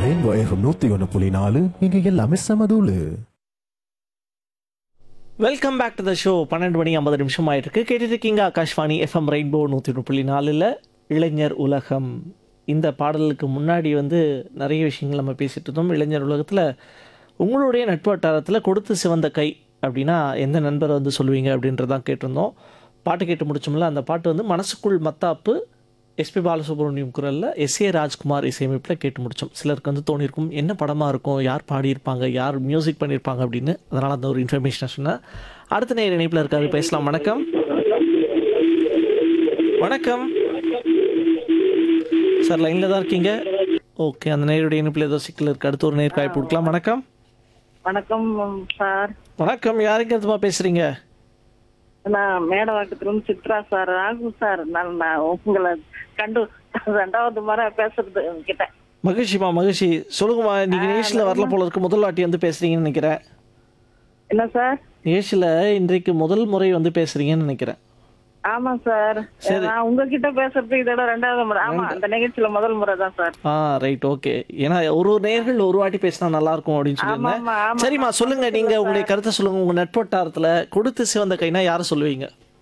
rainbow FM நூத்தி ஒன்று புள்ளி நாலு இங்க எல்லாமே சமதூளு welcome back to the show பன்னெண்டு மணி ஐம்பது நிமிஷம் ஆயிருக்கு கேட்டுட்டு இருக்கீங்க ஆகாஷ்வாணி எஃப்எம் ரெயின்போ நூற்றி ஒன்று புள்ளி நாலில் இளைஞர் உலகம் இந்த பாடலுக்கு முன்னாடி வந்து நிறைய விஷயங்கள் நம்ம பேசிட்டு இருந்தோம் இளைஞர் உலகத்தில் உங்களுடைய நட்பு வட்டாரத்தில் கொடுத்து சிவந்த கை அப்படின்னா எந்த நண்பரை வந்து சொல்லுவீங்க அப்படின்றதான் கேட்டிருந்தோம் பாட்டு கேட்டு முடிச்சோம்ல அந்த பாட்டு வந்து மனசுக்குள் மத்தாப்பு எஸ்பி பாலசுப்ரமணியம் குரலில் எஸ் ஏ ராஜ்குமார் இசையமைப்பில் கேட்டு முடித்தோம் சிலருக்கு வந்து தோணியிருக்கும் என்ன படமாக இருக்கும் யார் பாடியிருப்பாங்க யார் மியூசிக் பண்ணியிருப்பாங்க அப்படின்னு அதனால் அந்த ஒரு இன்ஃபர்மேஷனை சொன்னேன் அடுத்த நேர இணைப்பில் இருக்காரு பேசலாம் வணக்கம் வணக்கம் சார் லைனில் தான் இருக்கீங்க ஓகே அந்த நேருடைய இணைப்பில் ஏதோ சிக்கல் இருக்குது அடுத்த ஒரு நேர் காய்ப்பு கொடுக்கலாம் வணக்கம் வணக்கம் சார் வணக்கம் யாருங்கிறதுமா பேசுகிறீங்க நான் மேடவாக்கத்திலிருந்து சித்ரா சார் ராகு சார் நான் நான் உங்களை கண்டு ரெண்டாவது முறை பேசுறது கிட்ட மகிழ்ச்சிமா மகிழ்ச்சி சொல்லுங்கம்மா நீங்கள் நிகழ்ச்சியில் வரல போல இருக்கு முதல் வாட்டி வந்து பேசுகிறீங்கன்னு நினைக்கிறேன் என்ன சார் நிகழ்ச்சியில் இன்றைக்கு முதல் முறை வந்து பேசுகிறீங்கன்னு நினைக்கிறேன் ஆமா சார் நான் உங்ககிட்ட பேசுறது இதோட ரெண்டாவது முறை ஆமா அந்த நிகழ்ச்சியில முதல் முறை தான் சார் ஆ ரைட் ஓகே ஏன்னா ஒரு நேர்கள் ஒரு வாட்டி பேசினா நல்லா இருக்கும் அப்படின்னு ஆமா சொல்லியிருந்தேன் ஆமா ஆமா சரிம்மா சொல்லுங்க நீங்க உங்களுடைய கருத்தை சொல்லுங்க உங்க நட்பட்டாரத்துல கொடுத்து சிவந்த கைனா யாரை சொல்லுவீங்க